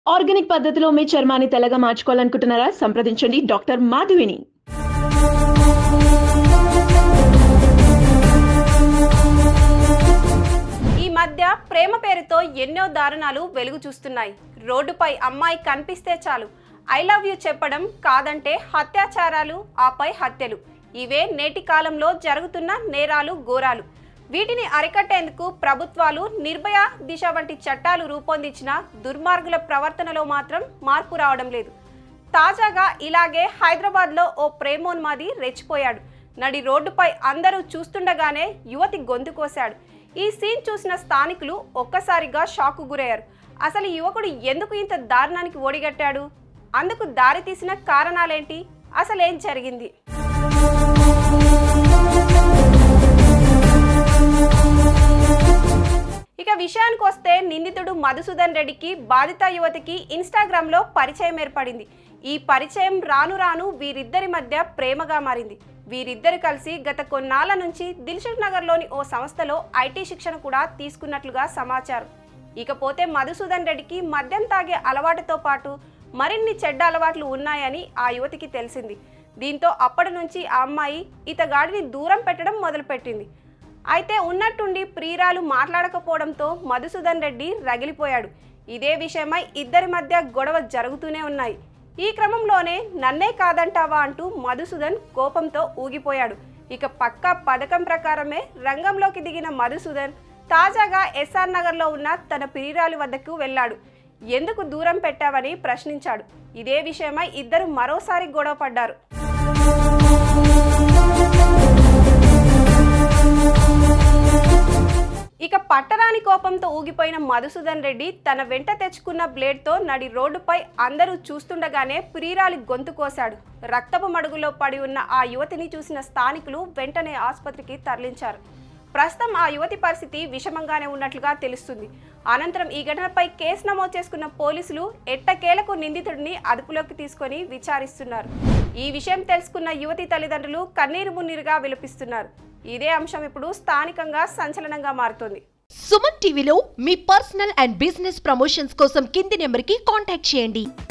organic పద్ధతిలో మీ చర్మాన్ని తెల్లగా మార్చుకోవాలనుకుంటున్నారా సంప్రదించండి డాక్టర్ మాధవిని ఈ మధ్య ప్రేమ పేరుతో ఎన్నో దారుణాలు వెలుగు చూస్తున్నాయి రోడ్డుపై అమ్మాయి కనిపిస్తే చాలు ఐ లవ్ యూ చెప్పడం కాదంటే హత్యాచారాలు ఆపై హత్యలు ఇవే నేటి కాలంలో జరుగుతున్న నేరాలు ఘోరాలు వీటిని అరికట్టేందుకు ప్రభుత్వాలు నిర్భయ దిశ వంటి చట్టాలు రూపొందించిన దుర్మార్గుల ప్రవర్తనలో మాత్రం మార్పు రావడం లేదు తాజాగా ఇలాగే హైదరాబాద్లో ఓ ప్రేమోన్మాది రెచ్చిపోయాడు నడి రోడ్డుపై అందరూ చూస్తుండగానే యువతి గొంతు కోశాడు ఈ సీన్ చూసిన స్థానికులు ఒక్కసారిగా షాకు గురయ్యారు అసలు ఈ యువకుడు ఎందుకు ఇంత దారుణానికి ఓడిగట్టాడు అందుకు దారి తీసిన కారణాలేంటి అసలేం జరిగింది ఇక విషయానికి వస్తే నిందితుడు మధుసూదన్ రెడ్డికి బాధిత యువతికి ఇన్స్టాగ్రామ్ లో పరిచయం ఏర్పడింది ఈ పరిచయం రాను రాను వీరిద్దరి మధ్య ప్రేమగా మారింది వీరిద్దరు కలిసి గత కొన్నాళ్ల నుంచి దిల్సుఖ్ నగర్లోని ఓ సంస్థలో ఐటీ శిక్షణ కూడా తీసుకున్నట్లుగా సమాచారం ఇకపోతే మధుసూదన్ రెడ్డికి మద్యం తాగే అలవాటుతో పాటు మరిన్ని చెడ్డ అలవాట్లు ఉన్నాయని ఆ యువతికి తెలిసింది దీంతో అప్పటి నుంచి ఆ అమ్మాయి ఇతగాడిని దూరం పెట్టడం మొదలుపెట్టింది అయితే ఉన్నట్టుండి ప్రియురాలు మాట్లాడకపోవడంతో మధుసూదన్ రెడ్డి రగిలిపోయాడు ఇదే విషయమై ఇద్దరి మధ్య గొడవ జరుగుతూనే ఉన్నాయి ఈ క్రమంలోనే నన్నే కాదంటావా అంటూ మధుసూదన్ కోపంతో ఊగిపోయాడు ఇక పక్కా పథకం ప్రకారమే రంగంలోకి దిగిన మధుసూదన్ తాజాగా ఎస్ఆర్ నగర్లో ఉన్న తన ప్రియురాలి వద్దకు వెళ్ళాడు ఎందుకు దూరం పెట్టావని ప్రశ్నించాడు ఇదే విషయమై ఇద్దరు మరోసారి గొడవ పడ్డారు ఇక పట్టరాని కోపంతో ఊగిపోయిన మధుసూదన్ రెడ్డి తన వెంట తెచ్చుకున్న బ్లేడ్తో నడి రోడ్డుపై అందరూ చూస్తుండగానే ప్రియురాలి గొంతు కోశాడు రక్తపు మడుగులో పడి ఉన్న ఆ యువతిని చూసిన స్థానికులు వెంటనే ఆసుపత్రికి తరలించారు ప్రస్తుతం ఆ యువతి పరిస్థితి విషమంగానే ఉన్నట్లుగా తెలుస్తుంది అనంతరం ఈ ఘటనపై కేసు నమోదు చేసుకున్న పోలీసులు ఎట్టకేలకు నిందితుడిని అదుపులోకి తీసుకొని విచారిస్తున్నారు ఈ విషయం తెలుసుకున్న యువతి తల్లిదండ్రులు కన్నీరు మున్నీరుగా విలపిస్తున్నారు ఇదే అంశం ఇప్పుడు స్థానికంగా సంచలనంగా మారుతోంది సుమన్ టీవీలో మీ పర్సనల్ అండ్ బిజినెస్ ప్రమోషన్స్ కోసం కింది నెంబర్కి కాంటాక్ట్ చేయండి